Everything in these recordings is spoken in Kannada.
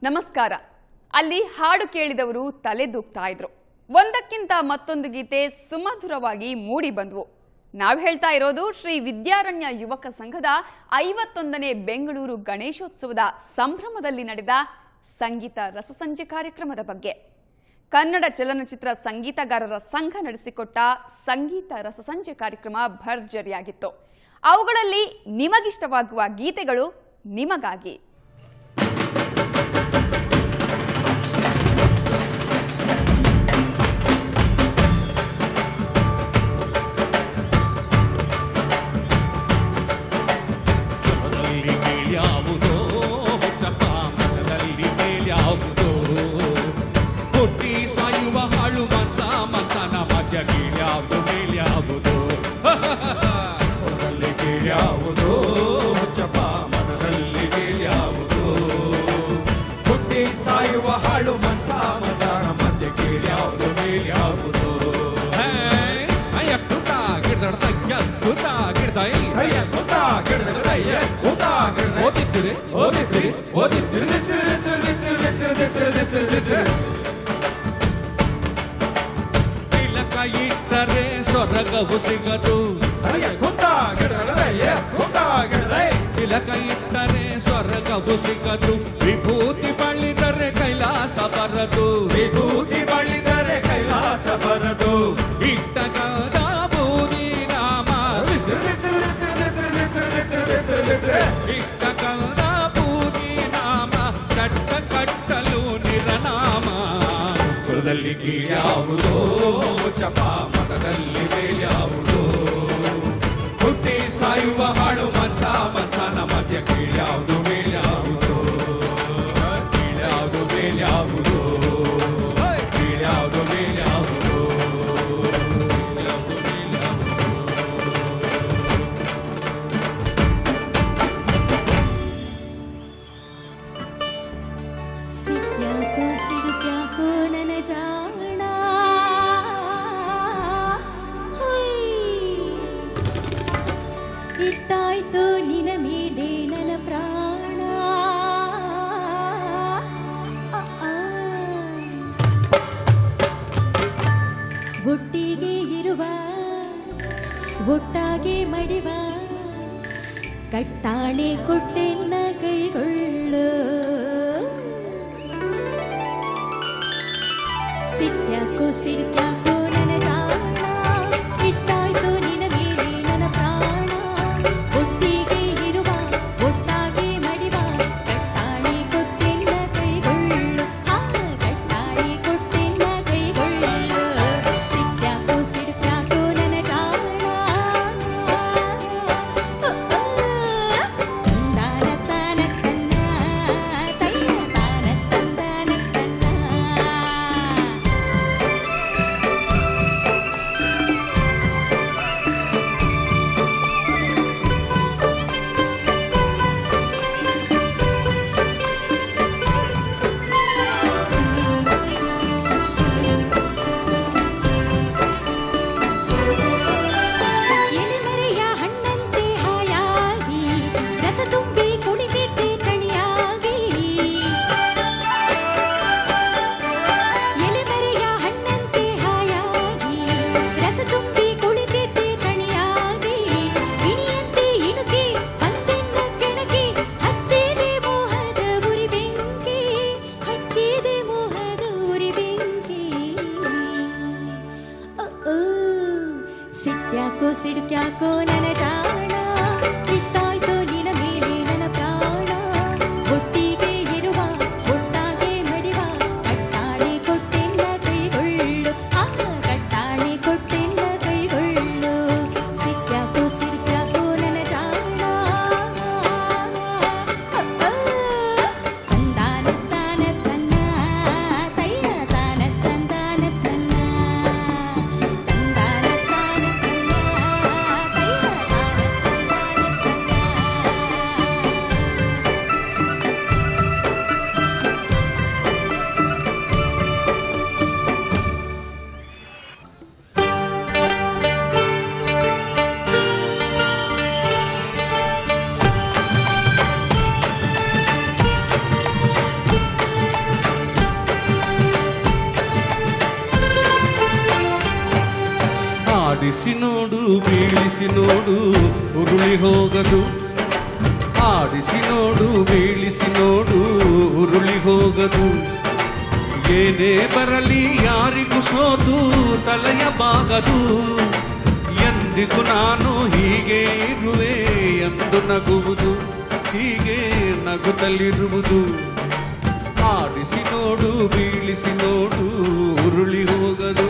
ನಮಸ್ಕಾರ ಅಲ್ಲಿ ಹಾಡು ಕೇಳಿದವರು ತಲೆದೂಗ್ತಾ ಇದ್ರು ಒಂದಕ್ಕಿಂತ ಮತ್ತೊಂದು ಗೀತೆ ಸುಮಧುರವಾಗಿ ಮೂಡಿ ಬಂದ್ವು ನಾವು ಹೇಳ್ತಾ ಇರೋದು ಶ್ರೀ ವಿದ್ಯಾರಣ್ಯ ಯುವಕ ಸಂಘದ ಐವತ್ತೊಂದನೇ ಬೆಂಗಳೂರು ಗಣೇಶೋತ್ಸವದ ಸಂಭ್ರಮದಲ್ಲಿ ನಡೆದ ಸಂಗೀತ ರಸಸಂಜೆ ಕಾರ್ಯಕ್ರಮದ ಬಗ್ಗೆ ಕನ್ನಡ ಚಲನಚಿತ್ರ ಸಂಗೀತಗಾರರ ಸಂಘ ನಡೆಸಿಕೊಟ್ಟ ಸಂಗೀತ ರಸಸಂಜೆ ಕಾರ್ಯಕ್ರಮ ಭರ್ಜರಿಯಾಗಿತ್ತು ಅವುಗಳಲ್ಲಿ ನಿಮಗಿಷ್ಟವಾಗುವ ಗೀತೆಗಳು ನಿಮಗಾಗಿ ಮನದಲ್ಲಿ ಮೇಲ್ಯಾವುದೋ ಹುಚ್ಚಪ್ಪ ಮನದಲ್ಲಿ ಮೇಲ್ಯಾವುದೋ ಹುಟ್ಟಿ ಸಾಯುವ ಹಾಳು ಮನ್ಸ ಮನ್ಸನ ಮಧ್ಯ ಕೀಳ್ಯಾವುದು ಮೇಲ್ಯಾವುದು ಮನದಲ್ಲಿ ಕೀಳ್ಯಾವುದೋ ಹುಚ್ಚಪ್ಪ ಮನದಲ್ಲಿ ಮೇಲ್ಯಾವುದೋ ಹುಟ್ಟಿ ಸಾಯುವ ಹಾಳು ಮನ್ಸ ಮನ್ಸನ ಮಧ್ಯ ಕೀಳ್ಯಾವುದು ಮೇಲ್ಯಾವುದು ಅಯ್ಯಕ್ಕುತ್ತ ಗಿಡದ ಎಕ್ಕುತ್ತ ಗಿಡದೈ ಓದಿದ್ದಿರಿ ಓದಿದ್ದಿರಿ ಓದಿದ್ದಿರಿ ತಿಲಕ ಇಟ್ಟರೆ ಸ್ವರ್ಗವು ಸಿಗದು ತಿಲಕ ಇಟ್ಟರೆ ಸ್ವರ್ಗವು ಸಿಗದು ವಿಭೂತಿ ಬಳಿದರೆ ಕೈಲಾಸ ಬರದು ವಿಭೂತಿ ಬಳಿದರೆ ಕೈಲಾಸ ಬರದು ಇಟ್ಟಗಾದ ಬೂದಿ ನಾಮ ಇಟ್ಟಗಾದ ಬೂದಿ ನಾಮ ಕಟ್ಟ ಕಟ್ಟಲು ನಿರನಾಮ ಕುಲದಲ್ಲಿ ಕೀಳ್ಯಾವುದೋ ಚಪ ಮತದಲ್ಲಿ ಮೇಲ್ಯಾವುದೋ ಹುಟ್ಟಿ ಸಾಯುವ ಹಾಳು ಮನ್ಸ ಮನ್ಸನ ಮಧ್ಯ ಕೀಳ್ಯಾವುದು ಮೇಲ್ಯಾವುದೋ ಕೀಳ್ಯಾವುದು ಮೇಲ್ಯಾವುದೋ ಕೀಳ್ಯಾವುದು ಮೇಲ್ಯಾವುದೋ ಕೀಳ್ಯಾವುದು ಮೇಲ್ಯಾವುದೋ ಸಿಕ್ಯಾಕೋ ಸಿಗುಕ್ಯಾಕೋ ನನ್ನ ಜಾಣ ಹುಯ್. ಇಟ್ಟಾಯ್ತು ನಿನ ಮೇಲೆ ನನ್ನ ಪ್ರಾಣ ಆ, ಆ. ಒಟ್ಟಿಗೆ ಇರುವ ಒಟ್ಟಾಗೆ ಮಡಿವ ಕಟ್ಟಾಣೆ ಕೊಟ್ಟೆನ್ನ ಕೈಗೊಳ್ಳು ಸಿಟ್ಯಾಕೋ ಸಿಡ್ಕ್ಯಾಕೋ ನನ್ನ ಜಾಣ ಇಟ್ಟಾಯ್ತು ನಿನ ಮೇಲೆ ನನ್ನ ಪ್ರಾಣ ಒಟ್ಟಿಗೆ ಇರುವ ಒಟ್ಟಾಗಿ ಮಡಿವ ಕಟ್ಟಾಣೆ ಕೊಟ್ಟೆನ್ನ ಕೈಗೊಳ್ಳು ಆ ಕಟ್ಟಾಣೆ ಕೊಟ್ಟೆನ್ನ ಕೈಗೊಳ್ಳು ಸಿಟ್ಯಾಕೋ ಸಿಡ್ಕ್ಯಾಕೋ ನನ್ನ ಜಾಣ ತಂದಾನ ಆಡಿಸಿ ನೋಡು ಬೀಳಿಸಿ ನೋಡು ಉರುಳಿ ಹೋಗದು ಆಡಿಸಿ ನೋಡು ಬೀಳಿಸಿ ನೋಡು ಉರುಳಿ ಹೋಗದು ಏನೇ ಬರಲಿ ಯಾರಿಗೂ ಸೋತು ತಲೆಯ ಬಾಗದು ಎಂದಿಗೂ ನಾನು ಹೀಗೆ ಇರುವೆ ಎಂದು ನಗುವುದು ಹೀಗೆ ನಗುತ್ತಲಿರುವುದು ಆಡಿಸಿ ನೋಡು ಬೀಳಿಸಿ ನೋಡು ಉರುಳಿ ಹೋಗದು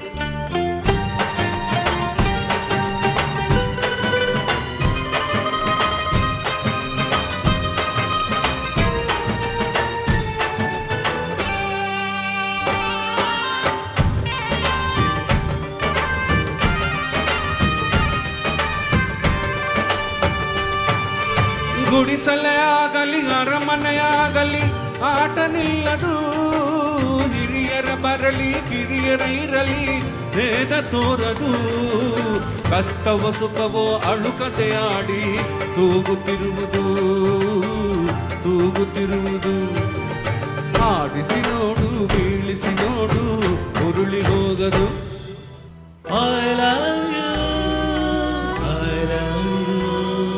ಗುಡಿಸಲೇ ಆಗಲಿ ಅರಮನೆಯಾಗಲಿ ಆಟ ನಿಲ್ಲದು ಹಿರಿಯರ ಬರಲಿ ಕಿರಿಯರ ಇರಲಿ ಭೇದ ತೋರದು ಕಷ್ಟವೋ ಸುಖವೋ ಅಳುಕತೆ ಆಡಿ ತೂಗುತ್ತಿರುವುದು ತೂಗುತ್ತಿರುವುದು ಆಡಿಸಿ ನೋಡು ಬೀಳಿಸಿ ನೋಡು ಉರುಳಿ ಹೋಗದು I love you. I love you.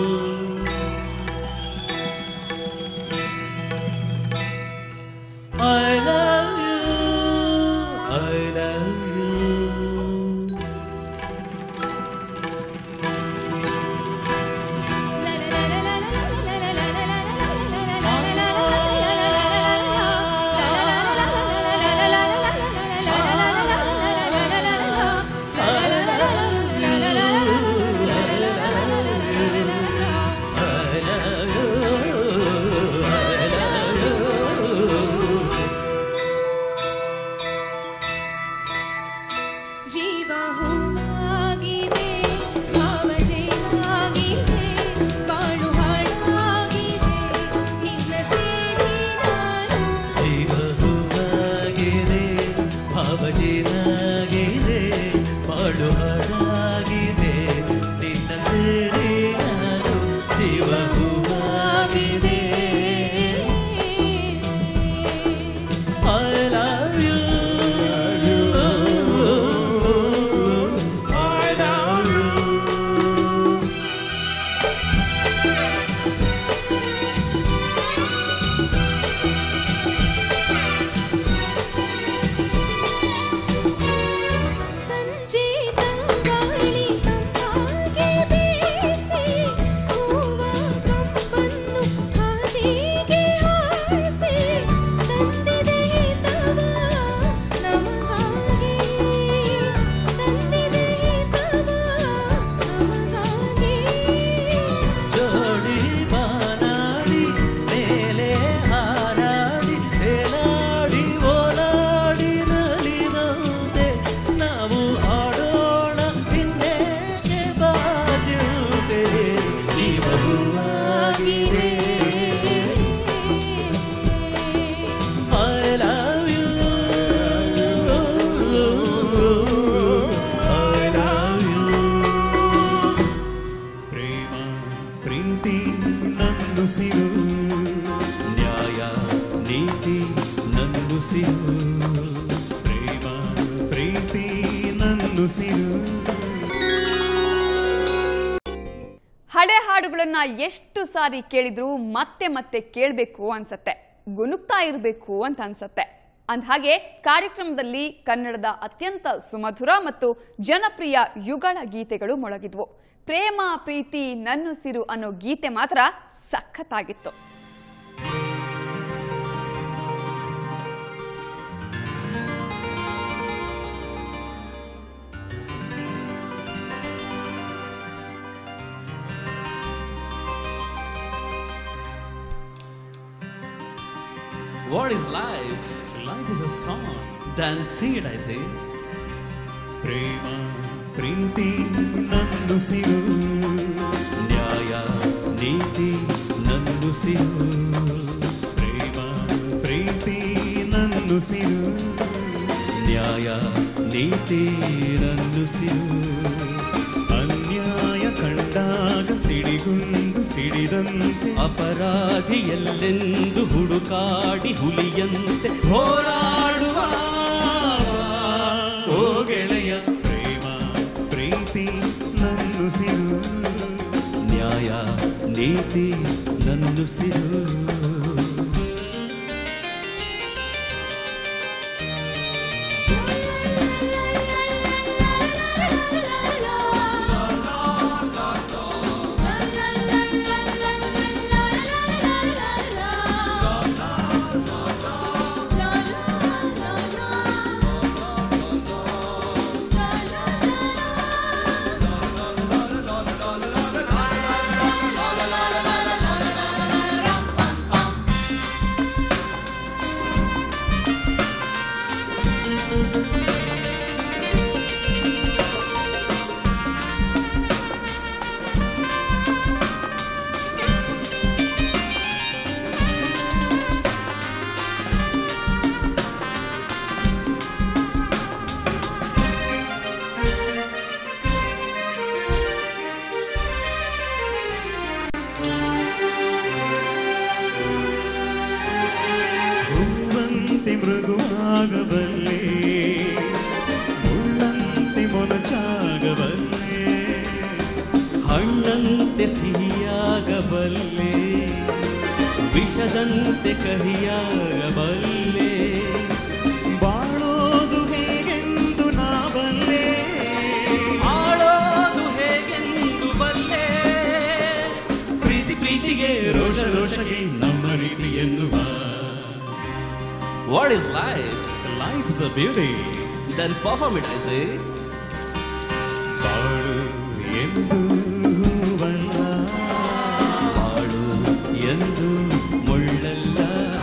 I love you. I love you. ಜೀವ ಹೂವಾಗಿದೆ ಭಾವ ಜೇನಾಗಿದೆ ಬಾಳು ಹಾಡಾಗಿದೆ ನಿನ್ನ ಸೇರಿ ನಾನು ಜೀವಹೂವಾಗಿದೆ ಭಾವಜೀನಾಗಿದೆ ಬಾಳು ಹಾಡಾಗಿದೆ ನಿನ್ನ ಸೇರಿ ನಾನು ಜೀವಹೂವಾಗಿದೆ I love you. I love you. ಸಂಜೆ ತಂಗಾಳಿ ತಂಪಾಗಿ ಬೀಸಿ ಹೂವ ಕಂಪನ್ನು ಹಾದಿಗೆ ಹಾರಿಸಿ ತಂದಿದೆ ಹಿತವ ನಮಗಾಗಿ ತಂದಿದೆ ಹಿತವ ನಮಗಾಗಿ ಜೋಡಿ ಬಾನಾಡಿ ಮೇಲೆ ಹಾರಾಡಿ ತೇಲಾಡಿ ಓಲಾಡಿ ನಲಿವಂತೆ ನಾವು ಆಡೋಣ ಇನ್ನೇಕೆ ಬಾಜುತೆ ಜೀವವಾಗಿದೆ I love you. I love you. ಪ್ರೇಮ ಪ್ರೀತಿ ನನ್ನುಸಿರು ನ್ಯಾಯ ನೀತಿ ನನ್ನುಸಿರು ಪ್ರೇಮ ಪ್ರೀತಿ ನನ್ನುಸಿರು ಹಳೆ ಹಾಡುಗಳನ್ನ ಎಷ್ಟು ಸಾರಿ ಕೇಳಿದ್ರೂ ಮತ್ತೆ ಮತ್ತೆ ಕೇಳಬೇಕು ಅನ್ಸತ್ತೆ ಗುನುಕ್ತಾ ಇರಬೇಕು ಅಂತ ಅನ್ಸತ್ತೆ ಅಂದ್ಹಾಗೆ ಕಾರ್ಯಕ್ರಮದಲ್ಲಿ ಕನ್ನಡದ ಅತ್ಯಂತ ಸುಮಧುರ ಮತ್ತು ಜನಪ್ರಿಯ ಯುಗಳ ಗೀತೆಗಳು ಮೊಳಗಿದ್ವು ಪ್ರೇಮ ಪ್ರೀತಿ ನನ್ನುಸಿರು ಅನ್ನೋ ಗೀತೆ ಮಾತ್ರ ಸಖತ್ತಾಗಿತ್ತು What is life? Life is a song. Then sing it, I say. ಪ್ರೇಮ ಪ್ರೀತಿ ನನ್ನುಸಿರು ನ್ಯಾಯ ನೀತಿ ನನ್ನುಸಿರು ಪ್ರೇಮ ಪ್ರೀತಿ ನನ್ನುಸಿರು ನ್ಯಾಯ ನೀತಿ ನನ್ನುಸಿರು ಅನ್ಯಾಯ ಕಂಡಾಗ ಸಿಡಿಗುಂದು ಸಿಡಿದಂತೆ ಅಪರಾಧಿ ಎಲ್ಲೆಂದು ಹುಡುಕಾಡಿ ಹುಲಿಯಂತೆ ಹೋರಾಡುವ ಓ ಗೆಳೆಯ ಪ್ರೇಮ ಪ್ರೀತಿ ಪ್ರೀತಿ ನನ್ನುಸಿರು ನ್ಯಾಯ ನೀತಿ ನನ್ನುಸಿರು ಹೂವಂತೆ ಮೃದುವಾಗಬಲ್ಲೆ ಮುಳ್ಳಂತೆ ಮೊನಚಾಗಬಲ್ಲೆ ಹಣ್ಣಂತೆ ಸಿಹಿಯಾಗಬಲ್ಲೆ ವಿಷದಂತೆ ಕಹಿಯಾಗಬಲ್ಲೆ ಬಾಳೋದು ಹೇಗೆಂದು ನಾ ಬಲ್ಲೆ ಆಳೋದು ಹೇಗೆಂದು ಬಲ್ಲೆ ಪ್ರೀತಿ ಪ್ರೀತಿಗೆ ರೋಷ ರೋಷಗೆ ನಮ್ಮ ರೀತಿ ಎನ್ನುವ what is life life is a beauty then perform it I say ಬಾಳು ಎಂದು ಹೂವಲ್ಲ ಬಾಳು ಎಂದು ಮುಳ್ಳಲ್ಲ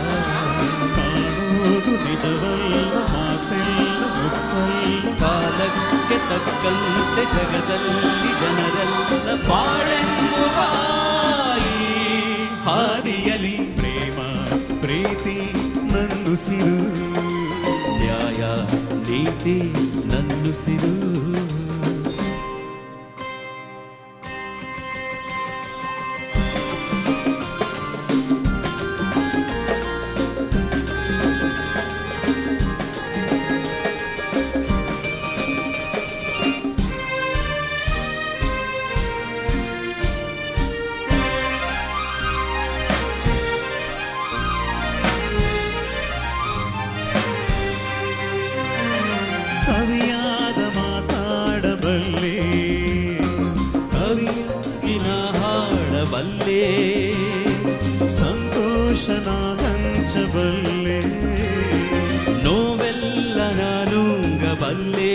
ಕಾಣೋದು ನಿಜವಲ್ಲ ಮಾತೆಲ್ಲ ಮುತ್ತಲ್ಲ ಕಾಲಕ್ಕೆ ತಕ್ಕಂತೆ ಜಗದಲ್ಲಿ ಜನರೆಲ್ಲ ಬಾಳೆಂಬುವ ಈ ಹಾದಿಯಲಿ ಪ್ರೇಮ ಪ್ರೀತಿ ನನ್ನುಸಿರು ನ್ಯಾಯ ನೀತಿ ನನ್ನುಸಿರು ಸವಿಯಾದ ಮಾತಾಡಬಲ್ಲೆ ಕವಿಯಾಗಿನ ಹಾಡಬಲ್ಲೆ ಸಂತೋಷನ ಹಂಚಬಲ್ಲೆ ನೋವೆಲ್ಲ ನಾನುಂಗಬಲ್ಲೆ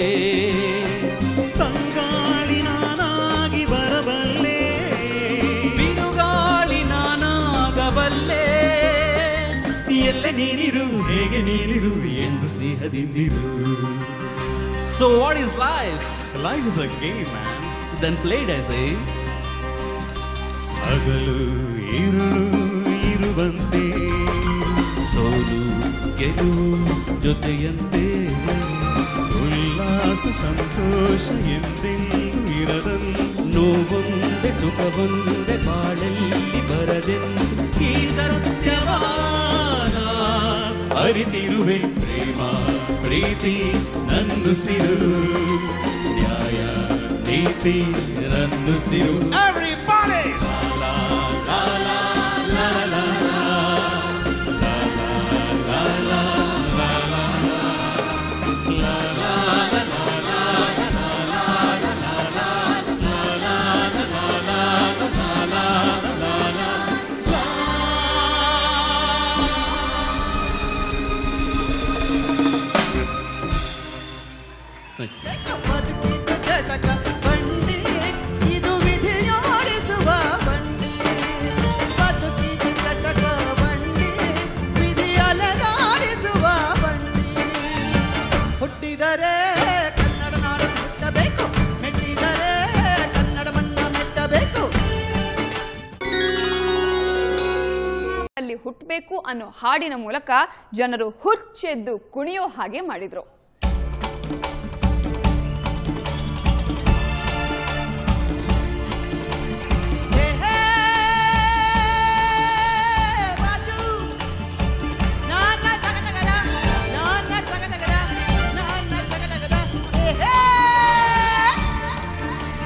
ತಂಗಾಳಿ ನಾನಾಗಿ ಬರಬಲ್ಲೆ ಬಿರುಗಾಳಿ ನಾನಾಗಬಲ್ಲೆ ಎಲ್ಲೆ ನೀನಿರು ಹೇಗೆ ನೀನಿರು ಎಂದು ಸ್ನೇಹದಿಂದಿರು so what is life life is a game man then played I say ಹಗಲು ಇರುಳು ಇರುವಂತೆ ಸೋಲು ಗೆಲುವು ಜೊತೆಯಂತೆ ಉಲ್ಲಾಸ ಸಂತೋಷ ಎಂದೆಂದು ಇರದಂತೆ ನೋವೊಂದೆ ಸುಖವೊಂದೆ ಬಾಳಲ್ಲಿ ಬರದೆಂದು ಈ ಸತ್ಯವಾನ ಅರಿತಿರುವೆ ಪ್ರೇಮ ಪ್ರೀತಿ ನನ್ನುಸಿರು ನ್ಯಾಯ ನೀತಿ ನನ್ನುಸಿರು Everybody! La, la, la, la, la, la, la, la, la, la, la, la, la, ಬದುಕಿದ ಜಟಕ ಬಂಡಿ ಇದು ವಿಧಿಯಾಡಿಸುವ ಬಂಡಿ ಬದುಕಿದ ಜಟಕ ಬಂಡಿ ವಿಧಿ ಅಲಗಾಡಿಸುವ ಬಂಡಿ ಹುಟ್ಟಿದರೆ ಕನ್ನಡ ನಾಡು ಹುಟ್ಟಬೇಕು ಮೆಟ್ಟಿದರೆ ಕನ್ನಡ ಮಣ್ಣ ಮೆಟ್ಟಬೇಕು ಅಲ್ಲಿ ಹುಟ್ಟಬೇಕು ಅನ್ನೋ ಹಾಡಿನ ಮೂಲಕ ಜನರು ಹುಚ್ಚೆದ್ದು ಕುಣಿಯೋ ಹಾಗೆ ಮಾಡಿದ್ರು ಹೇ ಹೇ ರಾಜು ನಾನ ಟಗಟಗರ ನಾನ ಟಗಟಗರ ನಾನ ಟಗಟಗರ ಹೇ ಹೇ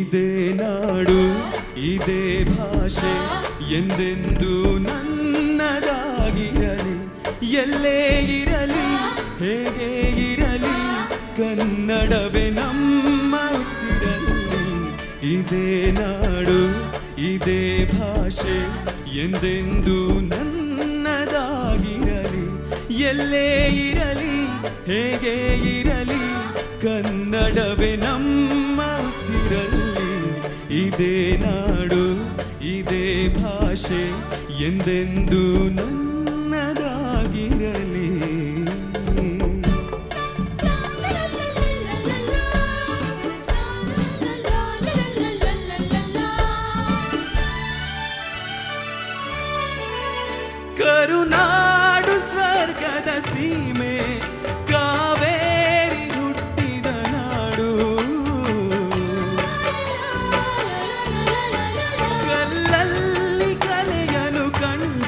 ಇದೇ ನಾಡು ಇದೇ ಭಾಷೆ ಎಂದೆಂದು ನನ್ನದಾಗಿರಲಿ ಎಲ್ಲೇ ಇರಲಿ ಹೇಗೆ ಇರಲಿ ಕನ್ನಡವೇ ನಮ್ಮ ಉಸಿರಲ್ಲಿ ಇದೇ ನಾಡು ಇದೇ ಭಾಷೆ ಎಂದೆಂದು ನನ್ನದಾಗಿರಲಿ ಎಲ್ಲೇ ಇರಲಿ ಹೇಗೆ ಇರಲಿ ಕನ್ನಡವೇ ನಮ್ಮ ಉಸಿರಲ್ಲಿ ಇದೇ ನಾಡು ಇದೇ ಭಾಷೆ ಎಂದೆಂದು ನನ್ನದಾಗಿರಲಿ ಕರುನಾಡು ಸ್ವರ್ಗದ ಸೀಮೆ ಕಾವೇರಿ ಹುಟ್ಟಿದ ನಾಡು ಕಲ್ಲಲ್ಲಿ ಕಲೆಯನು ಕಂಡ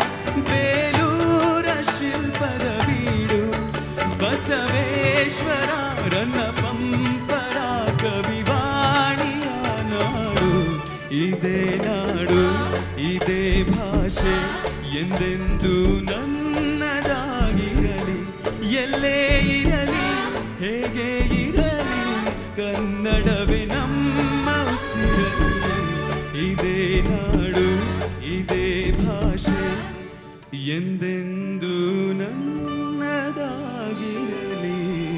ಬೇಲೂರ ಶಿಲ್ಪದ ಬೀಡು ಬಸವೇಶ್ವರ ರನ್ನ ಪಂಪರ ಕವಿವಾಣಿಯ ನಾಡು ಇದೇ ನಾಡು ಇದೇ ಭಾಷೆ ಎಂದೆಂದು ನನ್ನದಾಗಿರಲಿ ಎಲ್ಲೇ ಇರಲಿ ಹೇಗೆ ಇರಲಿ ಕನ್ನಡವೇ ನಮ್ಮ ಉಸಿರಲ್ಲಿ ಇದೇ ನಾಡು ಇದೇ ಭಾಷೆ ಎಂದೆಂದು ನನ್ನದಾಗಿರಲಿ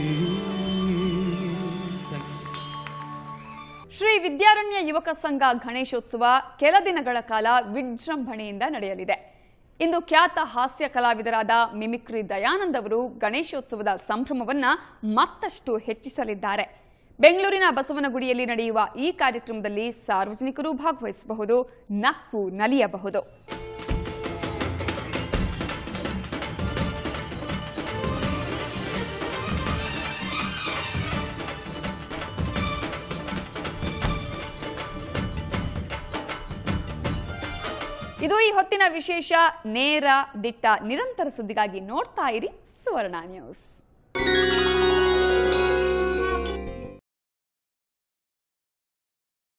ಶ್ರೀ ವಿದ್ಯಾರಣ್ಯ ಯುವಕ ಸಂಘ ಗಣೇಶೋತ್ಸವ ಕೆಲ ದಿನಗಳ ಕಾಲ ವಿಜೃಂಭಣೆಯಿಂದ ನಡೆಯಲಿದೆ ಇಂದು ಖ್ಯಾತ ಹಾಸ್ಯ ಕಲಾವಿದರಾದ ಮಿಮಿಕ್ರಿ ದಯಾನಂದ್ ಅವರು ಗಣೇಶೋತ್ಸವದ ಸಂಭ್ರಮವನ್ನ ಮತ್ತಷ್ಟು ಹೆಚ್ಚಿಸಲಿದ್ದಾರೆ ಬೆಂಗಳೂರಿನ ಬಸವನಗುಡಿಯಲ್ಲಿ ನಡೆಯುವ ಈ ಕಾರ್ಯಕ್ರಮದಲ್ಲಿ ಸಾರ್ವಜನಿಕರು ಭಾಗವಹಿಸಬಹುದು ನಕ್ಕು ನಲಿಯಬಹುದು ಇದು ಈ ಹೊತ್ತಿನ ವಿಶೇಷ ನೇರ ದಿಟ್ಟ ನಿರಂತರ ಸುದ್ದಿಗಾಗಿ ನೋಡ್ತಾ ಇರಿ ಸುವರ್ಣ ನ್ಯೂಸ್